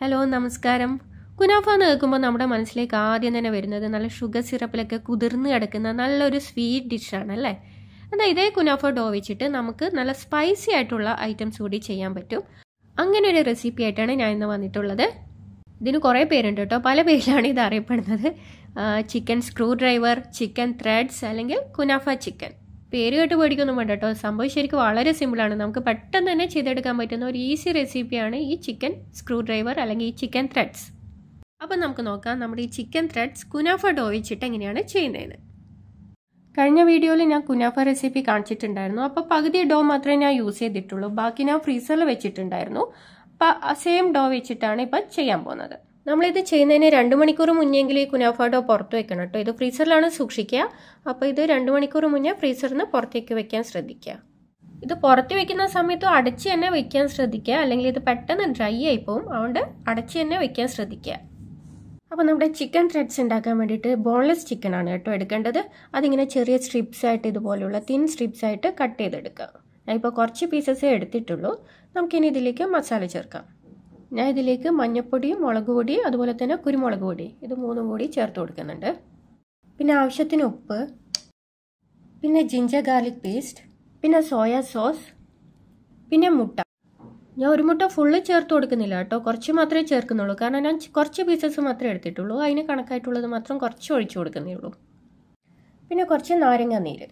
hello നമസ്കാരം കുനാഫ എന്ന് കേൾക്കുമ്പോൾ നമ്മുടെ മനസ്സിലേക്ക് ആദ്യം തന്നെ വരുന്നത് നല്ല ഷുഗർ സിറപ്പിലൊക്കെ കുതിർന്ന് കിടക്കുന്ന നല്ലൊരു സ്വീറ്റ് ഡിഷാണ് അല്ലേ എന്നാൽ ഇതേ കുനാഫ ഡോ വെച്ചിട്ട് നമുക്ക് നല്ല സ്പൈസി ആയിട്ടുള്ള ഐറ്റംസ് കൂടി ചെയ്യാൻ പറ്റും അങ്ങനെ ഒരു റെസിപ്പി ആയിട്ടാണ് ഞാൻ ഇന്ന് വന്നിട്ടുള്ളത് ഇതിന് കുറേ പേരുണ്ട് കേട്ടോ പല പേരിലാണ് ഇത് അറിയപ്പെടുന്നത് chicken screwdriver chicken threads അല്ലെങ്കിൽ കുനാഫ ചിക്കൻ പേര് കേട്ട് പേടിക്കൊന്നും വേണ്ട കേട്ടോ സംഭവം ശരിക്കും വളരെ സിമ്പിളാണ് നമുക്ക് പെട്ടെന്ന് തന്നെ ചെയ്തെടുക്കാൻ പറ്റുന്ന ഒരു ഈസി റെസിപ്പിയാണ് ഈ ചിക്കൻ സ്ക്രൂ ഡ്രൈവർ അല്ലെങ്കിൽ ഈ ചിക്കൻ ത്രെഡ്സ് അപ്പം നമുക്ക് നോക്കാം നമ്മുടെ ഈ ചിക്കൻ ത്രെഡ്സ് കുനാഫ ഡോ വെച്ചിട്ട് എങ്ങനെയാണ് ചെയ്യുന്നതെന്ന് കഴിഞ്ഞ വീഡിയോയിൽ ഞാൻ കുനാഫ റെസിപ്പി കാണിച്ചിട്ടുണ്ടായിരുന്നു അപ്പോൾ പകുതി ഡോ മാത്രമേ ഞാൻ യൂസ് ചെയ്തിട്ടുള്ളൂ ബാക്കി ഞാൻ ഫ്രീസറിൽ വെച്ചിട്ടുണ്ടായിരുന്നു അപ്പം സെയിം ഡോ വെച്ചിട്ടാണ് ഇപ്പം ചെയ്യാൻ പോകുന്നത് നമ്മളിത് ചെയ്യുന്നതിന് രണ്ട് മണിക്കൂർ മുന്നെങ്കിൽ ഈ കുനാഫ ഡോ പുറത്ത് വെക്കണം കേട്ടോ ഇത് ഫ്രീസറിലാണ് സൂക്ഷിക്കുക അപ്പോൾ ഇത് രണ്ട് മണിക്കൂർ മുന്നേ ഫ്രീസറിൽ നിന്ന് പുറത്തേക്ക് വെക്കാൻ ശ്രദ്ധിക്കുക ഇത് പുറത്ത് വെക്കുന്ന സമയത്ത് അടച്ച് തന്നെ വെക്കാൻ ശ്രദ്ധിക്കുക അല്ലെങ്കിൽ ഇത് പെട്ടെന്ന് ഡ്രൈ ആയി പോകും അതുകൊണ്ട് അടച്ച് തന്നെ വെക്കാൻ ശ്രദ്ധിക്കുക അപ്പോൾ നമ്മുടെ ചിക്കൻ ത്രെഡ്സ് ഉണ്ടാക്കാൻ വേണ്ടിയിട്ട് ബോൺലെസ് ചിക്കൻ ആണ് കേട്ടോ എടുക്കേണ്ടത് അതിങ്ങനെ ചെറിയ സ്ട്രിപ്സ് ആയിട്ട് ഇതുപോലെയുള്ള തിൻ സ്ട്രിപ്സ് ആയിട്ട് കട്ട് ചെയ്തെടുക്കുക ഞാൻ ഇപ്പോൾ കുറച്ച് പീസസേ എടുത്തിട്ടുള്ളൂ നമുക്കിനി ഇതിലേക്ക് മസാല ചേർക്കാം ഞാൻ ഇതിലേക്ക് മഞ്ഞൾപ്പൊടിയും മുളക് പൊടി അതുപോലെ തന്നെ കുരുമുളക് പൊടി ഇത് മൂന്നും കൂടി ചേർത്ത് കൊടുക്കുന്നുണ്ട് പിന്നെ ആവശ്യത്തിന് ഉപ്പ് പിന്നെ ജിഞ്ചർ ഗാർലിക് പേസ്റ്റ് പിന്നെ സോയ സോസ് പിന്നെ മുട്ട ഞാൻ ഒരു മുട്ട ഫുള്ള് ചേർത്ത് കൊടുക്കുന്നില്ല കേട്ടോ കുറച്ച് മാത്രമേ ചേർക്കുന്നുള്ളൂ കാരണം ഞാൻ കുറച്ച് പീസസ് മാത്രമേ എടുത്തിട്ടുള്ളൂ അതിന് കണക്കായിട്ടുള്ളത് മാത്രം കുറച്ച് ഒഴിച്ചു കൊടുക്കുന്നേ ഉള്ളൂ പിന്നെ കുറച്ച് നാരങ്ങ നീര്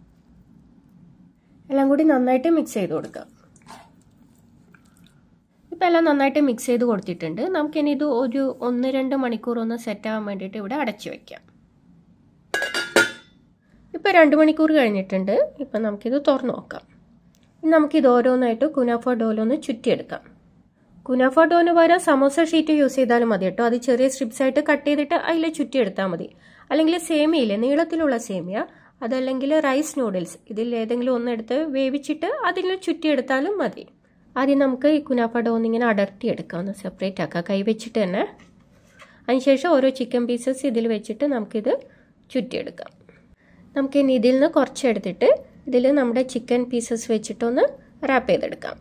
എല്ലാം കൂടി നന്നായിട്ട് മിക്സ് ചെയ്ത് കൊടുക്കാം ഇപ്പം എല്ലാം നന്നായിട്ട് മിക്സ് ചെയ്ത് കൊടുത്തിട്ടുണ്ട് നമുക്കിനി ഇത് ഒരു ഒന്ന് രണ്ട് മണിക്കൂർ ഒന്ന് സെറ്റ് ആവാൻ വേണ്ടിയിട്ട് ഇവിടെ അടച്ചു വെക്കാം ഇപ്പം രണ്ട് മണിക്കൂർ കഴിഞ്ഞിട്ടുണ്ട് ഇപ്പം നമുക്കിത് തുറന്നു നോക്കാം നമുക്കിത് ഓരോന്നായിട്ട് കുനാഫ ഡോലൊന്ന് ചുറ്റിയെടുക്കാം കുനാഫ ഡോന് പകരം സമോസ ഷീറ്റ് യൂസ് ചെയ്താലും മതി കേട്ടോ അത് ചെറിയ സ്ട്രിപ്സ് ആയിട്ട് കട്ട് ചെയ്തിട്ട് അതിൽ ചുറ്റിയെടുത്താൽ മതി അല്ലെങ്കിൽ സേമിയയില്ലേ നീളത്തിലുള്ള സേമിയ അതല്ലെങ്കിൽ റൈസ് നൂഡിൽസ് ഇതിൽ ഏതെങ്കിലും ഒന്നെടുത്ത് വേവിച്ചിട്ട് അതിൽ ചുറ്റിയെടുത്താലും മതി ആദ്യം നമുക്ക് ഈ കുനാഫ ഡോ ഒന്നിങ്ങനെ അടർത്തിയെടുക്കാം ഒന്ന് സെപ്പറേറ്റ് ആക്കാം കൈ വെച്ചിട്ട് തന്നെ അതിനുശേഷം ഓരോ ചിക്കൻ പീസസ് ഇതിൽ വെച്ചിട്ട് നമുക്കിത് ചുറ്റിയെടുക്കാം നമുക്കിനി ഇതിൽ നിന്ന് കുറച്ചെടുത്തിട്ട് ഇതിൽ നമ്മുടെ ചിക്കൻ പീസസ് വെച്ചിട്ടൊന്ന് റാപ്പ് ചെയ്തെടുക്കാം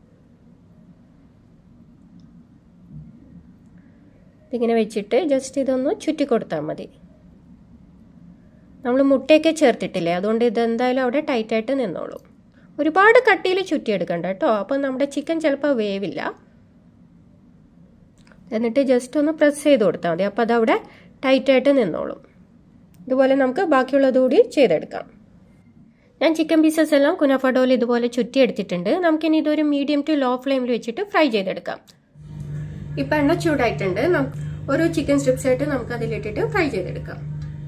ഇതിങ്ങനെ വെച്ചിട്ട് ജസ്റ്റ് ഇതൊന്ന് ചുറ്റി കൊടുത്താൽ മതി നമ്മൾ മുട്ടയൊക്കെ ചേർത്തിട്ടില്ലേ അതുകൊണ്ട് ഇതെന്തായാലും അവിടെ ടൈറ്റായിട്ട് നിന്നോളും ഒരുപാട് കട്ടിയിൽ ചുറ്റിയെടുക്കണ്ട കേട്ടോ അപ്പം നമ്മുടെ ചിക്കൻ ചിലപ്പോൾ വേവില്ല എന്നിട്ട് ജസ്റ്റ് ഒന്ന് പ്രസ് ചെയ്ത് കൊടുത്താൽ മതി അപ്പോൾ അതവിടെ ടൈറ്റായിട്ട് നിന്നോളും ഇതുപോലെ നമുക്ക് ബാക്കിയുള്ളത് കൂടി ചെയ്തെടുക്കാം ഞാൻ ചിക്കൻ പീസസ് എല്ലാം കുനഫഡോയിൽ ഇതുപോലെ ചുറ്റിയെടുത്തിട്ടുണ്ട് നമുക്കിനി ഇതൊരു മീഡിയം ടു ലോ ഫ്ലെയിമിൽ വെച്ചിട്ട് ഫ്രൈ ചെയ്തെടുക്കാം ഇപ്പം എണ്ണ ചൂടായിട്ടുണ്ട് ഓരോ ചിക്കൻ സ്ട്രിപ്സ് ആയിട്ട് നമുക്ക് അതിലിട്ടിട്ട് ഫ്രൈ ചെയ്തെടുക്കാം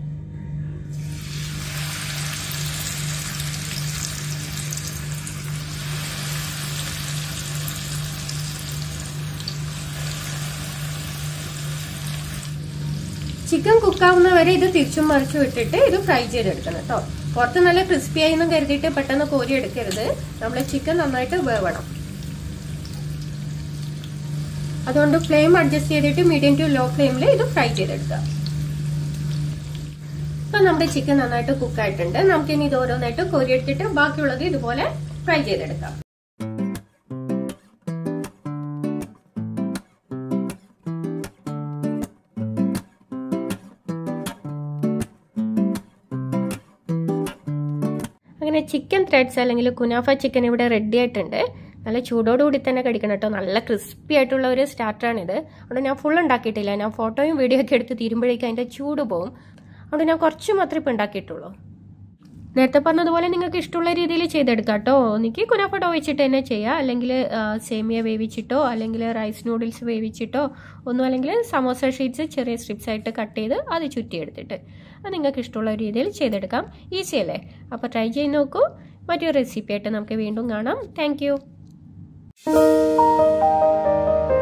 ചിക്കൻ കുക്കാവുന്ന വരെ ഇത് തിരിച്ചും മറിച്ചും ഇട്ടിട്ട് ഇത് ഫ്രൈ ചെയ്തെടുക്കണം കേട്ടോ പുറത്ത് നല്ല ക്രിസ്പി ആയി എന്ന് കരുതിയിട്ട് പെട്ടെന്ന് കോരി എടുക്കരുത് നമ്മൾ ചിക്കൻ നന്നായിട്ട് വേവണം അതുകൊണ്ട് ഫ്ലെയിം അഡ്ജസ്റ്റ് ചെയ്തിട്ട് മീഡിയം ടു ലോ ഫ്ലെയിമിൽ ഇത് ഫ്രൈ ചെയ്തെടുക്കുക ഇപ്പൊ നമ്മുടെ ചിക്കൻ നന്നായിട്ട് കുക്കായിട്ടുണ്ട് നമുക്കിനി ഇത് ഓരോന്നായിട്ട് കോരിയെടുത്തിട്ട് ബാക്കിയുള്ളത് ഇതുപോലെ ഫ്രൈ ചെയ്തെടുക്കാം അങ്ങനെ ചിക്കൻ ത്രെഡ്സ് അല്ലെങ്കിൽ കുനാഫ ചിക്കൻ ഇവിടെ റെഡി ആയിട്ടുണ്ട് നല്ല ചൂടോടുകൂടി തന്നെ കഴിക്കണം കേട്ടോ നല്ല ക്രിസ്പി ആയിട്ടുള്ള ഒരു സ്റ്റാർട്ടറാണിത് അതുകൊണ്ട് ഞാൻ ഫുൾ ഉണ്ടാക്കിയിട്ടില്ല ഞാൻ ഫോട്ടോയും വീഡിയോ ഒക്കെ എടുത്ത് തീരുമ്പോഴേക്കും അതിൻ്റെ ചൂട് പോകും അതുകൊണ്ട് ഞാൻ കുറച്ച് മാത്രമേ ഇപ്പോൾ ഉണ്ടാക്കിയിട്ടുള്ളൂ നേരത്തെ പറഞ്ഞതുപോലെ നിങ്ങൾക്ക് ഇഷ്ടമുള്ള രീതിയിൽ ചെയ്തെടുക്കാം കേട്ടോ ഒന്നിക്ക് കുനാഫട്ടോ വെച്ചിട്ട് തന്നെ ചെയ്യാം അല്ലെങ്കിൽ സേമിയ വേവിച്ചിട്ടോ അല്ലെങ്കിൽ റൈസ് നൂഡിൽസ് വേവിച്ചിട്ടോ ഒന്നും അല്ലെങ്കിൽ സമോസ ഷീറ്റ്സ് ചെറിയ സ്ട്രിപ്സ് ആയിട്ട് കട്ട് ചെയ്ത് അത് ചുറ്റിയെടുത്തിട്ട് അത് നിങ്ങൾക്ക് ഇഷ്ടമുള്ള രീതിയിൽ ചെയ്തെടുക്കാം ഈസി അല്ലേ അപ്പോൾ ട്രൈ ചെയ്ത് നോക്കൂ മറ്റൊരു റെസിപ്പി ആയിട്ട് നമുക്ക് വീണ്ടും കാണാം താങ്ക്